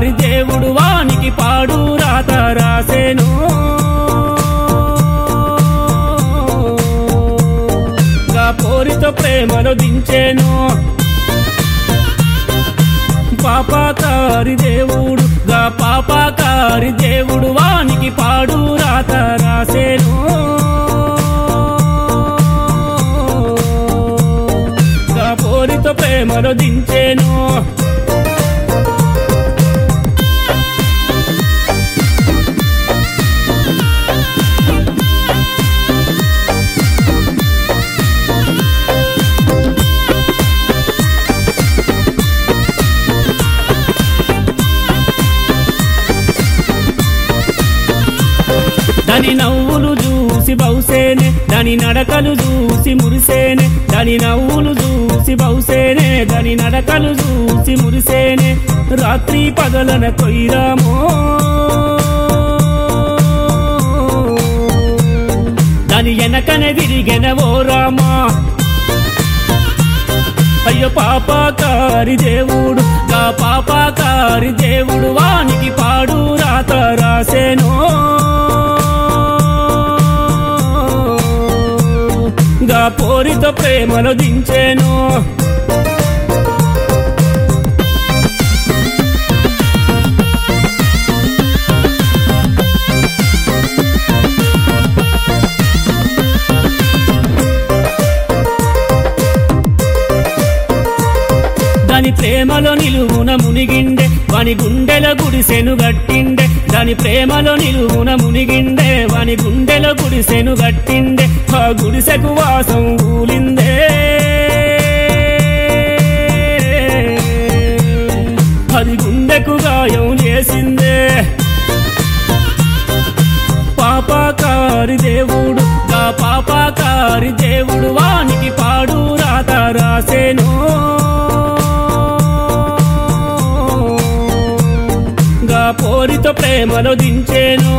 కారి దేవుడు వానికి పాడు రాత రాసేను గా పోరితో ప్రేమలో దించేను పాపాకారి దేవుడు గా పాపాకారి దేవుడు వానికి పాడు రాత రాసేను గా పోరితో ప్రేమలో దించేను దాని నవ్వులు చూసి బౌసేనే దాని నడకలు చూసి మురిసేనే దాని నవ్వులు చూసి బౌసేనే దాని నడకలు చూసి మురిసేనే రాత్రి పగలన కొయ్యరామో దాని వెనకనే తిరిగెన ఓ రామా అయ్యో పాపాకారి దేవుడు గా పాపాకారి దేవుడు వానికి పాడు రాత రాసేను గా పోరితో ప్రేమలో దించేను దాని ప్రేమలో నిలువున మునిగిండే వాని గుండెల గుడిసెను గట్టిండే దాని ప్రేమలో నిలువున మునిగిండే వాని గుండెల గుడిసెను గట్టిండే ఆ గుడిసెకు వాసం ఊలిందే అది గుండెకు గాయం చేసిందే పాపాకారి దేవుడు గా పాపాకారి దేవుడు వానికి పాడు రాత రాసేను గా పోరితో ప్రేమలో దించేను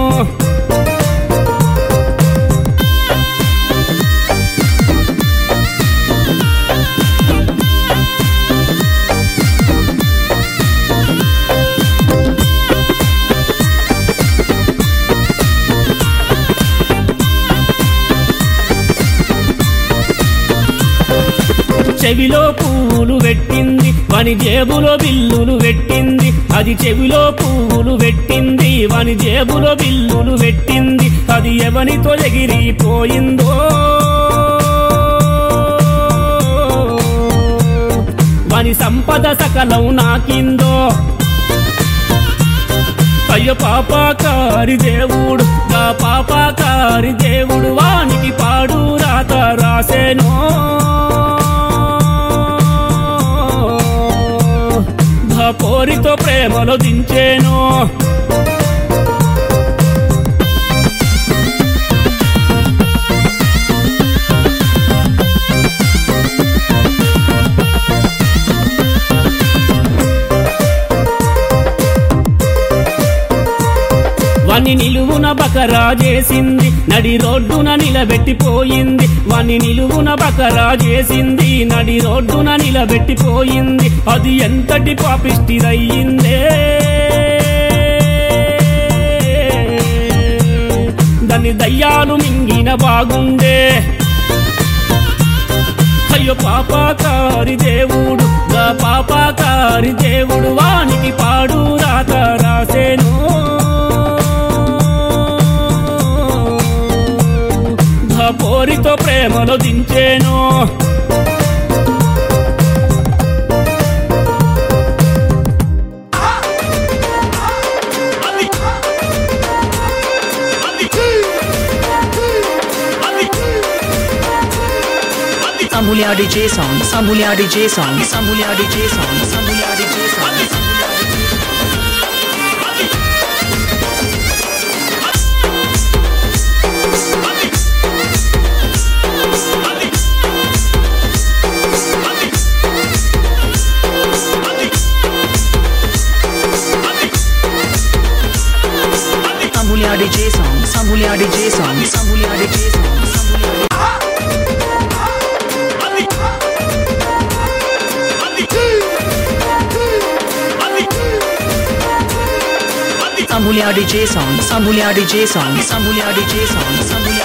చెవిలో పువ్వులు పెట్టింది వాని జేబులో బిల్లులు పెట్టింది అది చెవిలో పువ్వులు పెట్టింది వాని జేబులో బిల్లులు పెట్టింది అది ఎవనితో ఎగిరిపోయిందో వాని సంపద సకలం నాకిందో అయ్యో పాపాకారి దేవుడు గా పాపాకారి దేవుడు వానికి పాడు రాత రాసేను గా పోరితో ప్రేమలో దించేను వాణ్ణి నిలువున బకరా చేసింది నడి రోడ్డున నిలబెట్టిపోయింది వాణ్ణి నిలువున బకరా చేసింది నడి రోడ్డున నిలబెట్టిపోయింది అది ఎంతటి పాపిష్టిదయ్యిందే దాన్ని దయ్యాలు మింగిన బాగుండే అయ్యో పాపాకారి దేవుడు గా పాపాకారి దేవుడు వానికి పాడు రాత రాసేను గా పోరితో ప్రేమలో దించేను Sambulia DJ song, Sambulia DJ song, Sambulia DJ song, Sambulia DJ song. Sambulia DJ song, Sambulia DJ song, Sambulia DJ song, Sambulia Samulya DJ song. Samulya DJ song. Samulya DJ song. Samulya